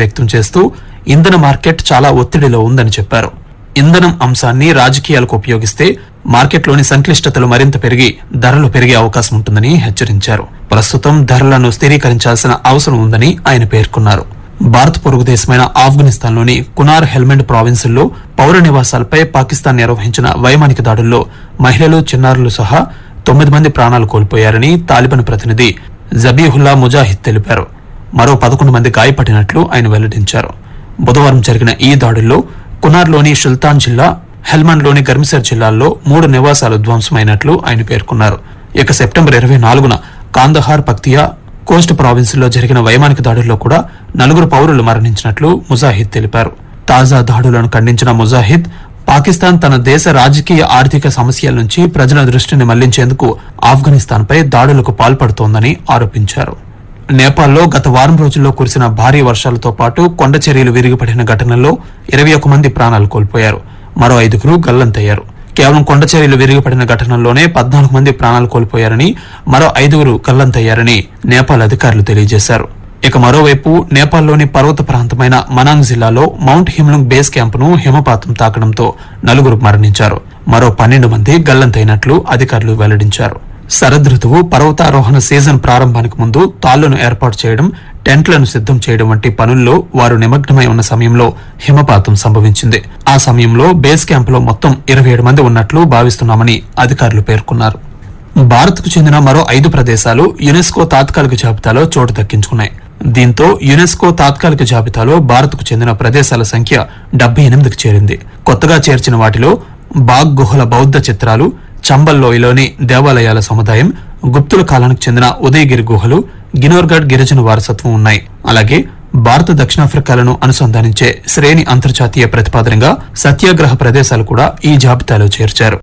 వ్యక్తం చేస్తూ ఇంధన మార్కెట్ చాలా ఒత్తిడిలో ఉందని చెప్పారు ఇంధనం అంశాన్ని రాజకీయాలకు ఉపయోగిస్తే మార్కెట్లోని సంక్లిష్టతలు మరింత పెరిగి ధరలు పెరిగే అవకాశం ఉంటుందని హెచ్చరించారు ప్రస్తుతం ధరలను స్థిరీకరించాల్సిన అవసరం ఉందని ఆయన పేర్కొన్నారు భారత్ పొరుగు దేశమైన ఆఫ్ఘనిస్తాన్లోని కునార్ హెల్మెండ్ ప్రావిన్సుల్లో పౌర నివాసాలపై పాకిస్తాన్ నిర్వహించిన వైమానిక దాడుల్లో మహిళలు చిన్నారులు సహా తొమ్మిది మంది ప్రాణాలు కోల్పోయారని తాలిబాన్ ప్రతినిధి జబీహుల్లా ముజాహిద్ తెలిపారు మరో పదకొండు మంది గాయపడినట్లు ఆయన వెల్లడించారు బుధవారం జరిగిన ఈ దాడుల్లో కునార్లోని సుల్తాన్ జిల్లా హెల్మండ్లోని గర్మిసర్ జిల్లాల్లో మూడు నివాసాలు ధ్వంసమైనట్లు ఆయన పేర్కొన్నారు ఇక సెప్టెంబర్ ఇరవై నాలుగున కాందహార్ పక్తియా కోస్ట్ ప్రావిన్సుల్లో జరిగిన వైమానిక దాడుల్లో కూడా నలుగురు పౌరులు మరణించినట్లు ముజాహిద్ తెలిపారు తాజా దాడులను ఖండించిన ముజాహిద్ పాకిస్తాన్ తన దేశ రాజకీయ ఆర్థిక సమస్యల నుంచి ప్రజల దృష్టిని మళ్లించేందుకు ఆఫ్ఘనిస్తాన్పై దాడులకు పాల్పడుతోందని ఆరోపించారు నేపాల్లో గత వారం రోజుల్లో కురిసిన భారీ వర్షాలతో పాటు కొండ చర్యలు విరిగిపడిన ఘటనల్లో ఇరవై ఒక్క మంది ప్రాణాలు కోల్పోయారు మరో ఐదుగురు గల్లంతయ్యారు కేవలం కొండ చర్యలు విరిగిపడిన ఘటనల్లోనే పద్నాలుగు మంది ప్రాణాలు కోల్పోయారని మరో ఐదుగురు గల్లంతయ్యారని నేపాల్ అధికారులు తెలియజేశారు ఇక మరోవైపు నేపాల్లోని పర్వత ప్రాంతమైన మనాంగ్ జిల్లాలో మౌంట్ హిమ్లుంగ్ బేస్ క్యాంపును హిమపాతం తాకడంతో నలుగురు మరణించారు మరో పన్నెండు మంది గల్లంతైనట్లు అధికారులు వెల్లడించారు శరదృతువు పర్వతారోహణ సీజన్ ప్రారంభానికి ముందు తాళ్లను ఏర్పాటు చేయడం టెంట్లను సిద్ధం చేయడం వంటి పనుల్లో వారు నిమగ్నమై ఉన్న సమయంలో హిమపాతం సంభవించింది ఆ సమయంలో బేస్ క్యాంపులో మొత్తం ఇరవై ఏడు మంది ఉన్నట్లు భావిస్తున్నామని అధికారులు పేర్కొన్నారు భారత్కు చెందిన మరో ఐదు ప్రదేశాలు యునెస్కో తాత్కాలిక జాబితాలో చోటు దక్కించుకున్నాయి దీంతో యునెస్కో తాత్కాలిక జాబితాలో భారత్కు చెందిన ప్రదేశాల సంఖ్య డెబ్బై ఎనిమిదికి చేరింది కొత్తగా చేర్చిన వాటిలో బాగ్ గుహల బౌద్ధ చిత్రాలు చంబల్ లోయలోని దేవాలయాల సముదాయం గుప్తుల కాలానికి చెందిన ఉదయగిరి గుహలు గినోర్గఢ్ గిరిజన వారసత్వం ఉన్నాయి అలాగే భారత దక్షిణాఫ్రికాలను అనుసంధానించే శ్రేణి అంతర్జాతీయ ప్రతిపాదనగా సత్యాగ్రహ ప్రదేశాలు కూడా ఈ జాబితాలో చేర్చారు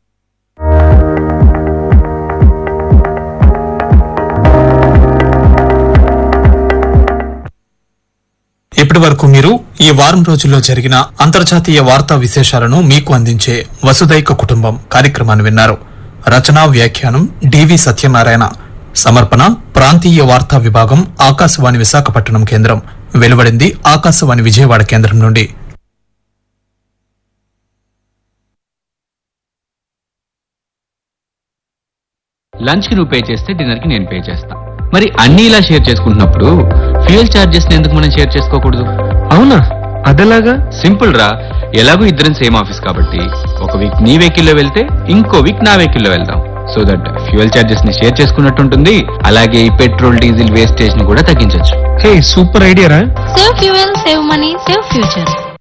ఇప్పటి వరకు మీరు ఈ వారం రోజుల్లో జరిగిన అంతర్జాతీయ వార్తా విశేషాలను మీకు అందించే వసుదైక కుటుంబం కార్యక్రమాన్ని విన్నారు రచనా వ్యాఖ్యానం డివి సత్యనారాయణ సమర్పణ ప్రాంతీయ వార్తా విభాగం ఆకాశవాణి విశాఖపట్నం కేంద్రం వెలువడింది ఆకాశవాణి విజయవాడ కేంద్రం నుండి లంచ్ కి నువ్వు పే చేస్తే డిన్నర్ కి నేను పే చేస్తా మరి అన్ని ఇలా షేర్ చేసుకుంటున్నప్పుడు ఫ్యూయల్ చార్జెస్ ఎందుకు మనం షేర్ చేసుకోకూడదు అవునా అదెలాగా సింపుల్ రా ఎలాగో ఇద్దరం సేమ్ ఆఫీస్ కాబట్టి ఒక వీక్ నీ వెహికల్లో వెళ్తే ఇంకో వీక్ నా వెహికల్లో వెళ్దాం సో దట్ ఫ్యూయల్ చార్జెస్ ని షేర్ చేసుకున్నట్టు ఉంటుంది అలాగే ఈ పెట్రోల్ డీజిల్ వేస్టేజ్ ని కూడా తగ్గించొచ్చు హే సూపర్ ఐడియా రా Save fuel, save money, save future.